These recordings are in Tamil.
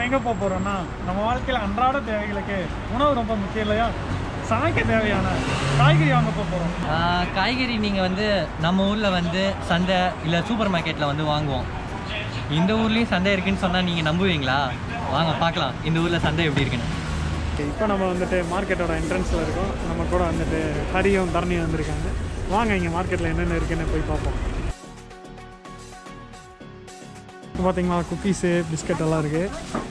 எங்கே போக போகிறோம்னா நம்ம வாழ்க்கையில் அன்றாட தேவைகளுக்கு உணவு ரொம்ப முக்கியம் இல்லையா சமைக்க தேவையான காய்கறி வாங்க போக போகிறோம் ஆஹ் காய்கறி நீங்கள் வந்து நம்ம ஊரில் வந்து சந்தை இல்லை சூப்பர் மார்க்கெட்டில் வந்து வாங்குவோம் இந்த ஊர்லேயும் சந்தை இருக்குன்னு சொன்னால் நீங்கள் நம்புவீங்களா வாங்க பார்க்கலாம் இந்த ஊரில் சந்தை எப்படி இருக்குன்னு இப்போ நம்ம வந்துட்டு மார்க்கெட்டோட என்ட்ரன்ஸில் இருக்கோம் நம்ம கூட வந்துட்டு ஹரியும் தரணியும் வந்திருக்காங்க வாங்க இங்கே மார்க்கெட்டில் என்னென்ன இருக்குன்னு போய் பார்ப்போம் இப்போ பார்த்தீங்களா குக்கீஸு பிஸ்கட் எல்லாம் இருக்குது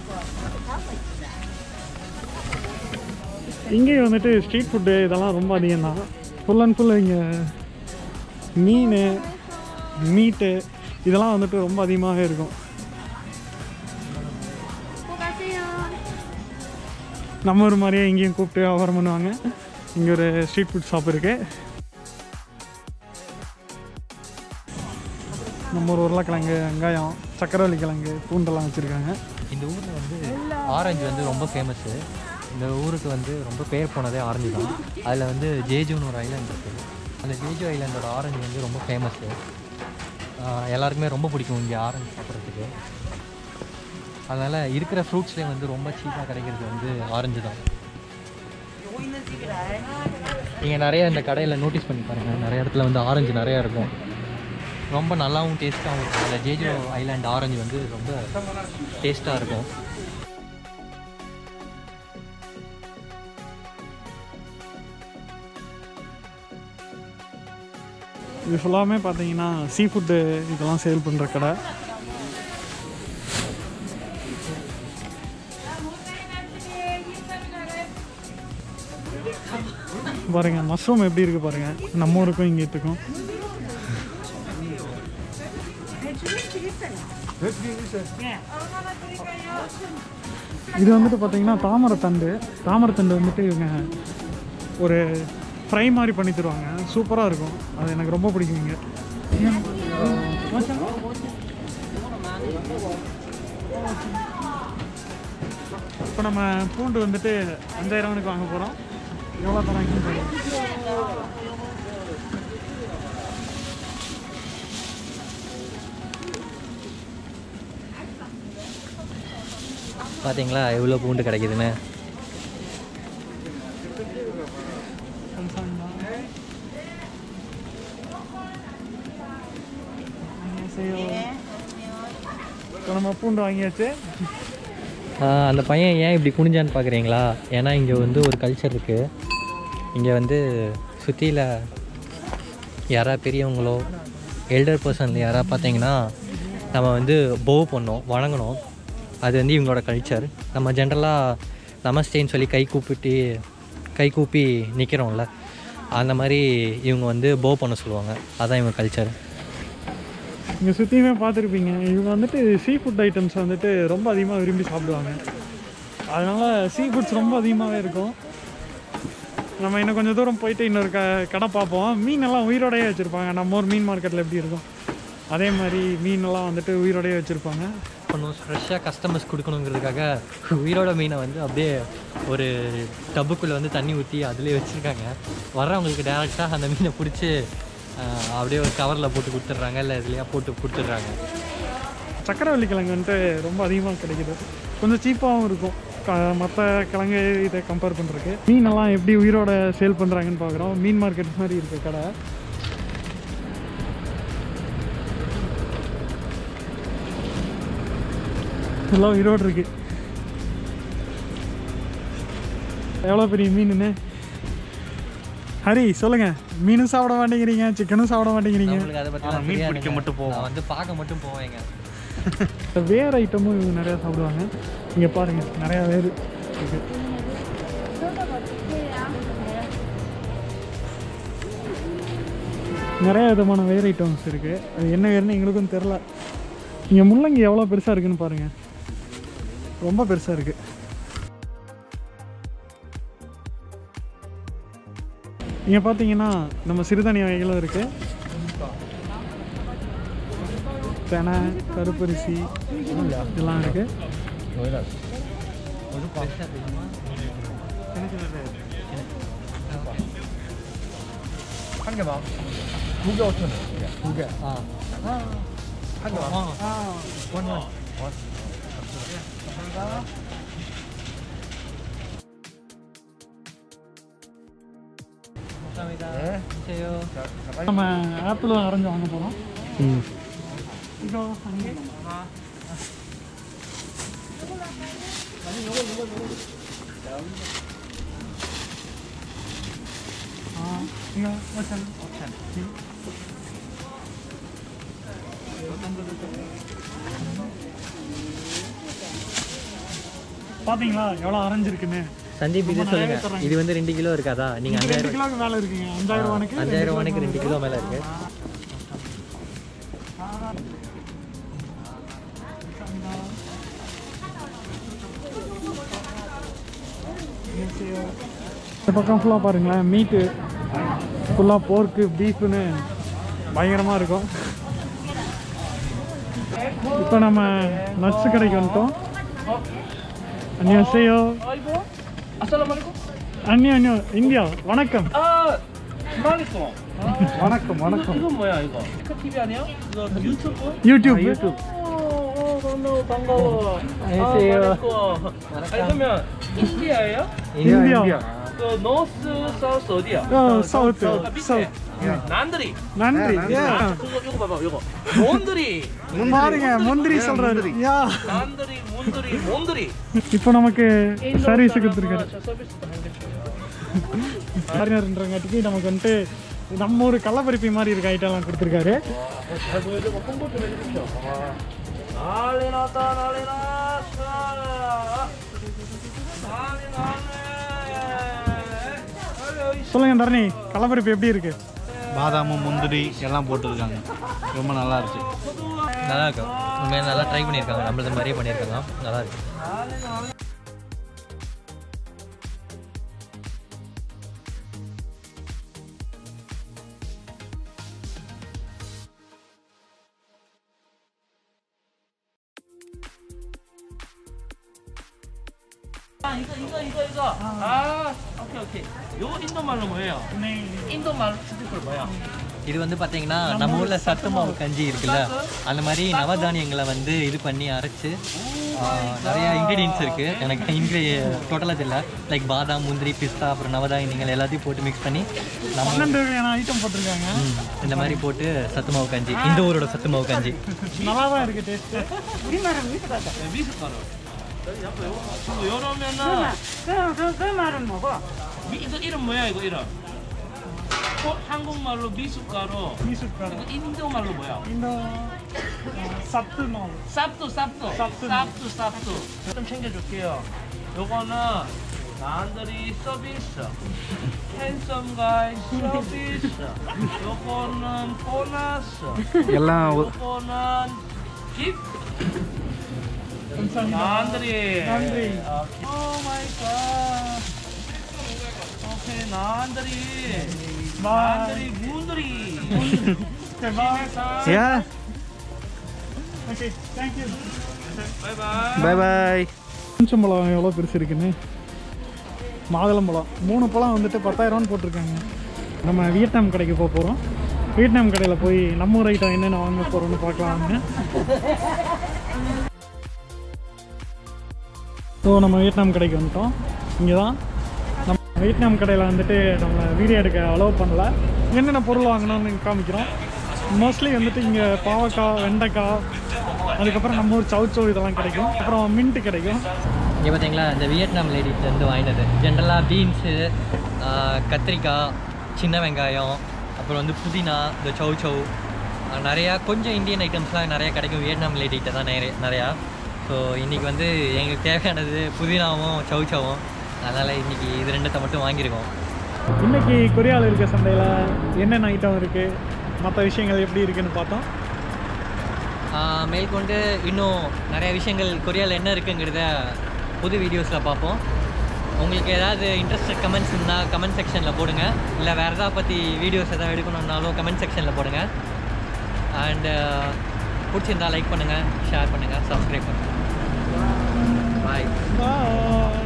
இங்கேயும் வந்துட்டு ஸ்ட்ரீட் ஃபுட்டு இதெல்லாம் ரொம்ப அதிகம் தான் ஃபுல் அண்ட் ஃபுல் இங்கே மீன் மீட்டு இதெல்லாம் வந்துட்டு ரொம்ப அதிகமாகவே இருக்கும் நம்ம ஒரு மாதிரியே இங்கேயும் கூப்பிட்டு வியாபாரம் பண்ணுவாங்க இங்கே ஒரு ஸ்ட்ரீட் ஃபுட் ஷாப் இருக்குது நம்ம ஒரு உருளைக்கிழங்கு வெங்காயம் சக்கரவள்ளி கிழங்கு பூண்டெல்லாம் வச்சுருக்காங்க இந்த ஊரில் வந்து ஆரஞ்சு வந்து ரொம்ப ஃபேமஸ்ஸு இந்த ஊருக்கு வந்து ரொம்ப பேர் போனதே ஆரஞ்சு தான் அதில் வந்து ஜேஜுன்னு ஒரு ஐலாண்ட் இருக்குது அந்த ஜேஜு ஐலாண்டோட ஆரஞ்சு வந்து ரொம்ப ஃபேமஸ்ஸு எல்லாருக்குமே ரொம்ப பிடிக்கும் இங்கே ஆரஞ்சு சாப்பிட்றதுக்கு அதனால் இருக்கிற ஃப்ரூட்ஸ்லேயே வந்து ரொம்ப சீப்பாக கிடைக்கிறது வந்து ஆரஞ்சு தான் நீங்கள் நிறைய இந்த கடையில் நோட்டீஸ் பண்ணி பாருங்கள் நிறைய இடத்துல வந்து ஆரஞ்சு நிறையா இருக்கும் ரொம்ப நல்லாவும் டேஸ்ட்டாகவும் இருக்கும் அதில் ஜேஜோ ஐலாண்ட் ஆரஞ்சு வந்து ரொம்ப டேஸ்ட்டாக இருக்கும் இது ஃபுல்லாமே பார்த்தீங்கன்னா சீ ஃபுட்டு இதெல்லாம் சேல் பண்ணுற கடை பாருங்க மஷ்ரூம் எப்படி இருக்கு பாருங்க நம்ம ஊருக்கும் இங்கே இருக்கும் இது வந்துட்டு பார்த்தீங்கன்னா தாமரைத்தண்டு தாமரைத்தண்டு வந்துட்டு இவங்க ஒரு ஃப்ரை மாதிரி பண்ணி தருவாங்க சூப்பராக இருக்கும் அது எனக்கு ரொம்ப பிடிக்கும் இங்கே இப்போ நம்ம பூண்டு வந்துட்டு அஞ்சாயிரம்னுக்கு வாங்க போகிறோம் எவ்வளோ தராங்கன்னு தெரியும் பார்த்தீங்களா எவ்வளோ பூண்டு கிடைக்குதுன்னு இப்போ நம்ம பூண்டு வாங்கியாச்சு ஆஹ் அந்த பையன் ஏன் இப்படி குனிஞ்சான்னு பார்க்குறீங்களா ஏன்னா இங்கே வந்து ஒரு கல்ச்சர் இருக்குது இங்கே வந்து சுற்றியில் யாராவது பெரியவங்களோ எல்டர் பர்சன் யாராவது பார்த்தீங்கன்னா நம்ம வந்து போவ் பண்ணோம் வணங்கணும் அது வந்து இவங்களோட கல்ச்சர் நம்ம ஜென்ரலாக நமஸ்தேன்னு சொல்லி கை கூப்பிட்டு கை கூப்பி நிற்கிறோம்ல அந்த மாதிரி இவங்க வந்து போ பண்ண சொல்லுவாங்க அதான் இவங்க கல்ச்சர் இங்கே சுற்றியுமே பார்த்துருப்பீங்க இவங்க வந்துட்டு சீ ஃபுட் ஐட்டம்ஸ் வந்துட்டு ரொம்ப அதிகமாக விரும்பி சாப்பிடுவாங்க அதனால் சீ ஃபுட்ஸ் ரொம்ப அதிகமாகவே இருக்கும் நம்ம இன்னும் கொஞ்சம் தூரம் போயிட்டு இன்னொரு க கடை பார்ப்போம் மீனெல்லாம் உயிரோடையே வச்சுருப்பாங்க நம்ம ஊர் மீன் மார்க்கெட்டில் எப்படி இருக்கும் அதே மாதிரி மீனெல்லாம் வந்துட்டு உயிரோடையே வச்சுருப்பாங்க பண்ணும் ஃப்ரெஷ்ஷாக கஸ்டமர்ஸ் கொடுக்கணுங்கிறதுக்காக உயிரோட மீனை வந்து அப்படியே ஒரு டப்புக்குள்ளே வந்து தண்ணி ஊற்றி அதிலே வச்சுருக்காங்க வர்றவங்களுக்கு டேரெக்டாக அந்த மீனை பிடிச்சி அப்படியே ஒரு கவரில் போட்டு கொடுத்துட்றாங்க இல்லை இதுலையா போட்டு கொடுத்துட்றாங்க சக்கரவள்ளி கிழங்கு வந்துட்டு ரொம்ப அதிகமாக கிடைக்குது கொஞ்சம் சீப்பாகவும் இருக்கும் மற்ற கிழங்கு இதை கம்பேர் பண்ணுறதுக்கு மீனெல்லாம் எப்படி உயிரோட சேல் பண்ணுறாங்கன்னு பார்க்குறோம் மீன் மார்க்கெட் மாதிரி இருக்குது கடை எல்லாம் உயிரோடு இருக்கு எவ்வளோ பெரிய மீனுன்னு ஹரி சொல்லுங்க மீனும் சாப்பிட மாட்டேங்கிறீங்க சிக்கனும் சாப்பிட மாட்டேங்கிறீங்க நம்மளுக்கு அதை பற்றி மீன் பிடிக்க மட்டும் போவோம் வந்து பார்க்க மட்டும் போவேங்க வேர் ஐட்டமும் இவங்க நிறையா சாப்பிடுவாங்க இங்கே பாருங்க நிறையா வேர் இருக்கு நிறைய விதமான வேர் ஐட்டம்ஸ் இருக்கு அது என்ன வேர்னு எங்களுக்கும் தெரில இங்கே முள்ளங்கி எவ்வளோ பெருசாக இருக்குன்னு பாருங்க ரொம்ப பெருசாக இருக்கு இங்கே பார்த்தீங்கன்னா நம்ம சிறுதானிய வகைகளும் இருக்கு தெனை கருப்பரிசி இதெல்லாம் இருக்கு 한 개만. 두개 5천 원. 두 개. ஆ 한 개만. ஆ 원 원. நம்ம ஆப்பிள் அரைஞ்சு வாங்க போகிறோம் ம் இதோ அங்கே ஆ இங்கே ஓச்சன் ஓச்சன் பாத்தீங்களா எவ்வளோ அரைஞ்சிருக்குன்னு சந்தீப் இது சொல்லுங்க இது வந்து ரெண்டு கிலோ இருக்காதா நீங்கள் இது ரெண்டு அஞ்சாயிரம் கிலோக்கு மேலே இருக்குங்க அஞ்சாயிரம் ரூபாய்க்கு அஞ்சாயிரம் ரூபாய்க்கு ரெண்டு கிலோ மேலே இருக்கு இந்த பக்கம் ஃபுல்லாக பாருங்களேன் மீட்டு ஃபுல்லாக போர்க்கு பீஃப்னு பயங்கரமாக இருக்கும் இப்போ நம்ம நட்ஸ் கடைக்கு வந்துட்டோம் அந்நியா செய்யோ அந்நியா அந்நியா இந்தியா வணக்கம் வணக்கம் வணக்கம் 이건 뭐야 이거? 그 TV 아니야? 이거 유튜브? YouTube 오, 오, 반가워 반가워. 안녕하세요. 아, 반갑고. 아니 그러면 인디아예요? India 그 노스 사우스 어디야? South 아, 밑에. South 난드리. நன்றி 그거 이거 봐봐 이거. 몬드리. பாருங்க முந்திரி சொல்றாரு யா 난드리 몬드리 몬드리. இப்போ நமக்கு சர்வீஸ் கொடுத்துருக்காரு 저 서비스도 하겠죠. ஃபாரினர்ன்றங்காட்டிக்கு நமக்கு வந்துட்டு நம்ம ஒரு கள்ளப்பருப்பி மாதிரி இருக்க ஐட்டம்லாம் கொடுத்துருக்காரு 잘 보여주고 홍보 좀 해주십시오. 난리 났다 난리 났어. 난리 났네. 아유, 이 சொல்லுங்க தரணி கள்ளப்பருப்பு எப்படி இருக்கு பாதாமு முந்திரி எல்லாம் போட்டிருக்காங்க ரொம்ப நல்லா இருந்துச்சு நல்லா இருக்கும் உண்மையாக நல்லா ட்ரை பண்ணியிருக்காங்க நம்மளது மாதிரியே பண்ணியிருக்காங்க நல்லா இருக்கு 아 이거 이거 이거 이거 아 오케이 오케이 요거 인도 말로 뭐예요? 인도 말 스티커 뭐야? இது வந்து பார்த்தீங்கன்னா நம்ம ஊரில் சத்து மாவு கஞ்சி இருக்குல்ல அந்த மாதிரி நவதானியங்களை வந்து இது பண்ணி அரைச்சு ஆஹ், நிறைய இன்க்ரீடியன்ஸ் இருக்குது எனக்கு இன்க்ரீ டோட்டலாக தெரியல லைக் பாதாம் முந்திரி பிஸ்தா அப்புறம் நவதானியங்கள் எல்லாத்தையும் போட்டு மிக்ஸ் பண்ணி நம்ம பன்னெண்டு வகையான ஐட்டம் போட்டிருக்காங்க ம், இந்த மாதிரி போட்டு சத்து மாவு கஞ்சி இந்த ஊரோட சத்து மாவு கஞ்சி நல்லா தான் இருக்கு டேஸ்ட் 네, 미숫가루 여기 옆에 요거 이거 요러면은 그럼 그, 그 말은 뭐고? 미, 이거 이름 뭐야 이거 이름? 어, 한국말로 미숫가루 மீசுக்காரு 이거 인도 말로 뭐야? இந்த சத்து மாவு 쌉도 쌉도 쌉도. 쌉도 쌉도 좀 챙겨줄게요 요거는 나들이 서비스 핸섬 가이 서비스 요거는 보너스 எல்லாம் 요거는 깁 나들이 나들이. 오 마이 갓 오케이 나들이 나들이 문들이 ஓகே பாய் ஏ ஓகே தேங்க்யூ 바이바이 பை பாய் கொஞ்சம் பழம் எவ்வளோ பெருசு இருக்குன்னு மாதுளம்பழம் மூணு பழம் வந்துட்டு பத்தாயிரம்னு போட்டிருக்காங்க நம்ம வியட்நாம் கடைக்கு போக போகிறோம் வியட்நாம் கடையில் போய் நம்ம ஊர் ஐட்டம் என்னென்ன வாங்க போகிறோம்னு பார்க்கலாம்னு ஸோ நம்ம வியட்நாம் கடைக்கு வந்துட்டோம் இங்கே தான் நம்ம வியட்நாம் கடையில் வந்துட்டு நம்ம வீடியோ எடுக்க அலோவ் பண்ணல என்னென்ன பொருள் வாங்கணும்னு காமிக்கிறோம் மோஸ்ட்லி வந்துட்டு இங்கே பாவக்காய் வெண்டைக்காய் அதுக்கப்புறம் நம்ம ஊர் சவுச்சோ இதெல்லாம் கிடைக்கும் அப்புறம் மின்ட்டு கிடைக்கும் இங்கே பார்த்தீங்களா இந்த வியட்நாம் லேடிஸ்லேருந்து வாங்கினது ஜென்ரலாக பீன்ஸு கத்திரிக்காய் சின்ன வெங்காயம் அப்புறம் வந்து புதினா இந்த சௌ சௌ ஆஹ் நிறையா கொஞ்சம் இந்தியன் ஐட்டம்ஸ்லாம் நிறையா கிடைக்கும் வியட்நாம் லேடிகிட்ட தான் நிறைய நிறையா ஸோ இன்றைக்கி வந்து எங்களுக்கு தேவையானது புதினாவும் சௌ சௌவும் அதனால் இன்றைக்கி இது ரெண்டத்தை மட்டும் வாங்கியிருக்கோம் இன்னைக்கு கொரியாவில் இருக்க சந்தையில் என்னென்ன ஐட்டம் இருக்குது மற்ற விஷயங்கள் எப்படி இருக்குன்னு பார்த்தோம் ஆஹ் மேற்கொண்டு இன்னும் நிறைய விஷயங்கள் கொரியாவில் என்ன இருக்குங்கிறத புது வீடியோஸில் பார்ப்போம் உங்களுக்கு ஏதாவது இன்ட்ரெஸ்டட் கமெண்ட்ஸ் இருந்தால் கமெண்ட் செக்ஷனில் போடுங்க இல்லை வேறு எதாவது பற்றி வீடியோஸ் எதாவது எடுக்கணுன்னாலும் கமெண்ட் செக்ஷனில் போடுங்க அண்டு பிடிச்சிருந்தா லைக் பண்ணுங்கள் ஷேர் பண்ணுங்கள் சப்ஸ்கிரைப் பண்ணுங்கள் பாய் Bye.